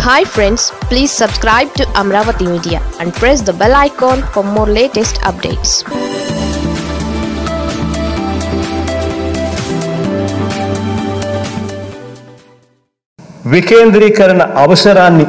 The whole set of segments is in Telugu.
hi friends please subscribe to Amaravati media and press the bell icon for more latest updates వికేంద్రీకరణ అవసరాన్ని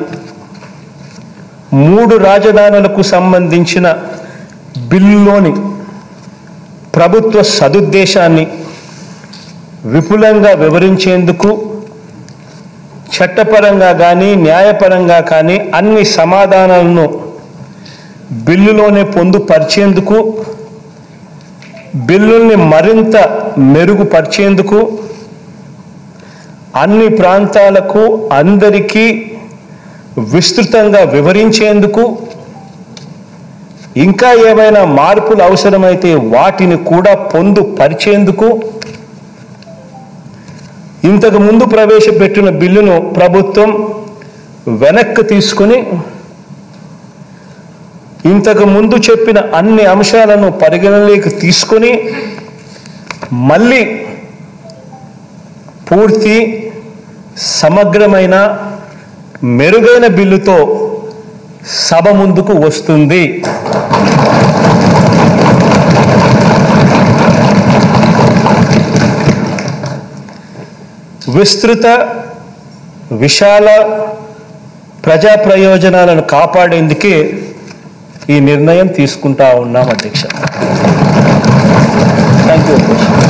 మూడు రాజధానులకు సంబంధించిన బిల్లులోని ప్రభుత్వ సదుద్దేశాన్ని విపులంగా వివరించేందుకు చట్టపరంగా కానీ న్యాయపరంగా కానీ అన్ని సమాధానాలను బిల్లులోనే పొందుపరిచేందుకు బిల్లుల్ని మరింత మెరుగుపరిచేందుకు అన్ని ప్రాంతాలకు అందరికీ విస్తృతంగా వివరించేందుకు ఇంకా ఏమైనా మార్పులు అవసరమైతే వాటిని కూడా పొందుపరిచేందుకు ఇంతకు ముందు ప్రవేశపెట్టిన బిల్లును ప్రభుత్వం వెనక్కి తీసుకుని ఇంతకు ముందు చెప్పిన అన్ని అంశాలను పరిగణలోకి తీసుకొని మళ్ళీ పూర్తి సమగ్రమైన మెరుగైన బిల్లుతో సభ ముందుకు వస్తుంది విస్తృత విశాల ప్రజా ప్రయోజనాలను కాపాడేందుకే ఈ నిర్ణయం తీసుకుంటా ఉన్నాం అధ్యక్ష థ్యాంక్ యూ అధ్యక్ష